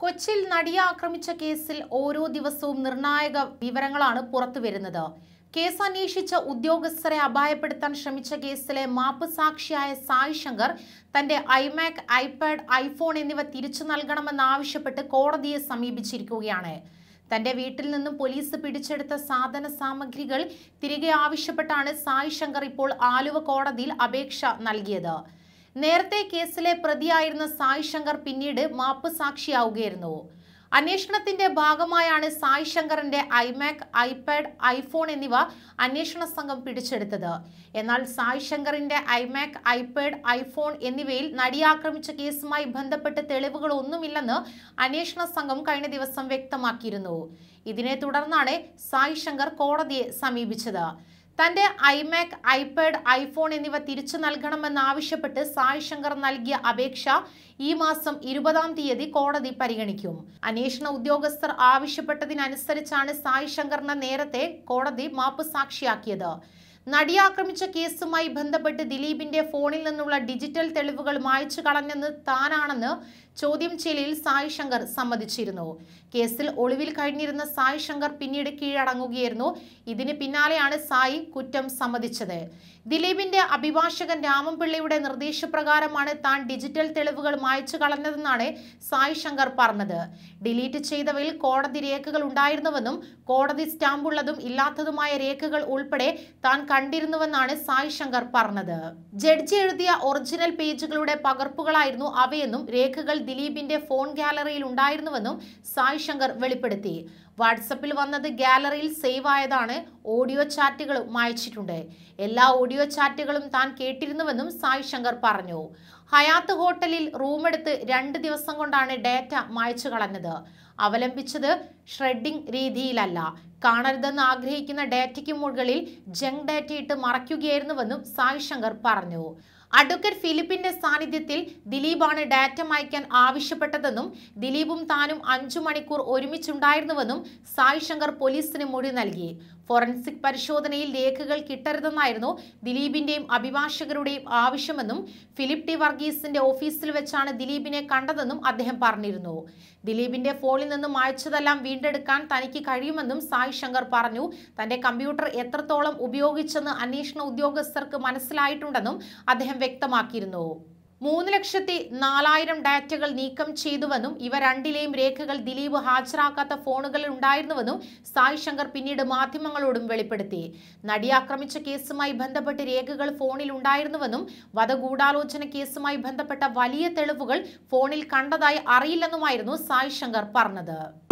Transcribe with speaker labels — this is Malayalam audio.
Speaker 1: കൊച്ചിയിൽ നടിയെ ആക്രമിച്ച കേസിൽ ഓരോ ദിവസവും നിർണായക വിവരങ്ങളാണ് പുറത്തുവരുന്നത് കേസ് അന്വേഷിച്ച ഉദ്യോഗസ്ഥരെ അപായപ്പെടുത്താൻ ശ്രമിച്ച കേസിലെ മാപ്പ് സാക്ഷിയായ സായ് ശങ്കർ തന്റെ ഐമാക് ഐപാഡ് ഐഫോൺ എന്നിവ തിരിച്ചു നൽകണമെന്നാവശ്യപ്പെട്ട് കോടതിയെ സമീപിച്ചിരിക്കുകയാണ് തന്റെ വീട്ടിൽ നിന്നും പോലീസ് പിടിച്ചെടുത്ത സാധന സാമഗ്രികൾ തിരികെ ആവശ്യപ്പെട്ടാണ് സായ് ശങ്കർ ഇപ്പോൾ ആലുവ കോടതിയിൽ അപേക്ഷ നൽകിയത് നേരത്തെ കേസിലെ പ്രതിയായിരുന്ന സായ് ശങ്കർ പിന്നീട് മാപ്പ് സാക്ഷിയാവുകയായിരുന്നു അന്വേഷണത്തിന്റെ ഭാഗമായാണ് സായ് ശങ്കറിന്റെ ഐമാക് ഐപാഡ് ഐഫോൺ എന്നിവ അന്വേഷണ സംഘം പിടിച്ചെടുത്തത് എന്നാൽ സായ് ശങ്കറിന്റെ ഐമാക് ഐപാഡ് ഐഫോൺ എന്നിവയിൽ നടിയാക്രമിച്ച കേസുമായി ബന്ധപ്പെട്ട് തെളിവുകളൊന്നുമില്ലെന്ന് അന്വേഷണ സംഘം കഴിഞ്ഞ ദിവസം വ്യക്തമാക്കിയിരുന്നു ഇതിനെ തുടർന്നാണ് സായ് ശങ്കർ കോടതിയെ സമീപിച്ചത് തന്റെ ഐമാക് ഐപാഡ് ഐഫോൺ എന്നിവ തിരിച്ചു നൽകണമെന്നാവശ്യപ്പെട്ട് സായ് ശങ്കർ നൽകിയ അപേക്ഷ ഈ മാസം ഇരുപതാം തീയതി കോടതി പരിഗണിക്കും അന്വേഷണ ഉദ്യോഗസ്ഥർ ആവശ്യപ്പെട്ടതിനനുസരിച്ചാണ് സായ് ശങ്കറിനെ നേരത്തെ കോടതി മാപ്പ് സാക്ഷിയാക്കിയത് നടിയാക്രമിച്ച കേസുമായി ബന്ധപ്പെട്ട് ദിലീപിന്റെ ഫോണിൽ നിന്നുള്ള ഡിജിറ്റൽ തെളിവുകൾ മായ്ച്ചു കളഞ്ഞെന്ന് താനാണെന്ന് ചോദ്യം ചെയ്യലിൽ സായ് ശങ്കർ സമ്മതിച്ചിരുന്നു കേസിൽ ഒളിവിൽ കഴിഞ്ഞിരുന്ന സായ് ശങ്കർ പിന്നീട് കീഴടങ്ങുകയായിരുന്നു ഇതിന് പിന്നാലെയാണ് സായി കുറ്റം സമ്മതിച്ചത് ദിലീപിന്റെ അഭിഭാഷകൻ രാമൻപിള്ളയുടെ നിർദ്ദേശപ്രകാരമാണ് താൻ ഡിജിറ്റൽ തെളിവുകൾ മായ്ച്ചു കളഞ്ഞതെന്നാണ് സായ് ശങ്കർ പറഞ്ഞത് ഡിലീറ്റ് ചെയ്തവയിൽ കോടതി രേഖകൾ ഉണ്ടായിരുന്നുവെന്നും കോടതി സ്റ്റാമ്പുള്ളതും ഇല്ലാത്തതുമായ രേഖകൾ ഉൾപ്പെടെ താൻ കണ്ടിരുന്നുവെന്നാണ് സായ് ശങ്കർ പറഞ്ഞത് ജഡ്ജി എഴുതിയ ഒറിജിനൽ പേജുകളുടെ പകർപ്പുകളായിരുന്നു അവയെന്നും രേഖകൾ ദിലീപിന്റെ ഫോൺ ഗാലറിയിൽ ഉണ്ടായിരുന്നുവെന്നും സായ് ശങ്കർ വെളിപ്പെടുത്തി വാട്സപ്പിൽ വന്നത് ഗാലറിയിൽ സേവ് ആയതാണ് ഓഡിയോ ചാറ്റുകളും മായച്ചിട്ടുണ്ട് എല്ലാ ഓഡിയോ ചാറ്റുകളും താൻ കേട്ടിരുന്നുവെന്നും സായ് ശങ്കർ പറഞ്ഞു ഹയാത്ത് ഹോട്ടലിൽ റൂമെടുത്ത് രണ്ട് ദിവസം കൊണ്ടാണ് ഡാറ്റ മായ്ച്ചു കളഞ്ഞത് അവലംബിച്ചത് ഷ്രെഡിംഗ് രീതിയിലല്ല കാണരുതെന്ന് ആഗ്രഹിക്കുന്ന ഡാറ്റയ്ക്ക് മുകളിൽ ജങ്ക് ഡാറ്റയിട്ട് മറയ്ക്കുകയായിരുന്നുവെന്നും സായ് ശങ്കർ പറഞ്ഞു അഡ്വക്കേറ്റ് ഫിലിപ്പിന്റെ സാന്നിധ്യത്തിൽ ദിലീപാണ് ഡാറ്റ മായ്ക്കാൻ ആവശ്യപ്പെട്ടതെന്നും ദിലീപും താനും അഞ്ചു മണിക്കൂർ ഒരുമിച്ചുണ്ടായിരുന്നുവെന്നും സായ് ശങ്കർ പോലീസിന് മൊഴി നൽകി ഫോറൻസിക് പരിശോധനയിൽ രേഖകൾ കിട്ടരുതെന്നായിരുന്നു ദിലീപിന്റെയും അഭിഭാഷകരുടെയും ആവശ്യമെന്നും ഫിലിപ്പ് ടി വർഗീസിന്റെ ഓഫീസിൽ വെച്ചാണ് ദിലീപിനെ കണ്ടതെന്നും അദ്ദേഹം പറഞ്ഞിരുന്നു ദിലീപിന്റെ ഫോണിൽ നിന്നും മായ്ച്ചതെല്ലാം വീണ്ടെടുക്കാൻ തനിക്ക് കഴിയുമെന്നും സായ് ശങ്കർ പറഞ്ഞു തന്റെ കമ്പ്യൂട്ടർ എത്രത്തോളം ഉപയോഗിച്ചെന്ന് അന്വേഷണ ഉദ്യോഗസ്ഥർക്ക് മനസ്സിലായിട്ടുണ്ടെന്നും അദ്ദേഹം വ്യക്തമാക്കിയിരുന്നു മൂന്ന് ലക്ഷത്തി നാലായിരം ഡാറ്റകൾ നീക്കം ചെയ്തുവെന്നും ഇവ രണ്ടിലെയും രേഖകൾ ദിലീപ് ഹാജരാക്കാത്ത ഫോണുകളിൽ ഉണ്ടായിരുന്നുവെന്നും സായ് ശങ്കർ പിന്നീട് മാധ്യമങ്ങളോടും വെളിപ്പെടുത്തി നടി ആക്രമിച്ച കേസുമായി ബന്ധപ്പെട്ട് രേഖകൾ ഫോണിൽ ഉണ്ടായിരുന്നുവെന്നും വധഗൂഢാലോചന കേസുമായി ബന്ധപ്പെട്ട വലിയ തെളിവുകൾ ഫോണിൽ കണ്ടതായി അറിയില്ലെന്നുമായിരുന്നു സായ് ശങ്കർ പറഞ്ഞത്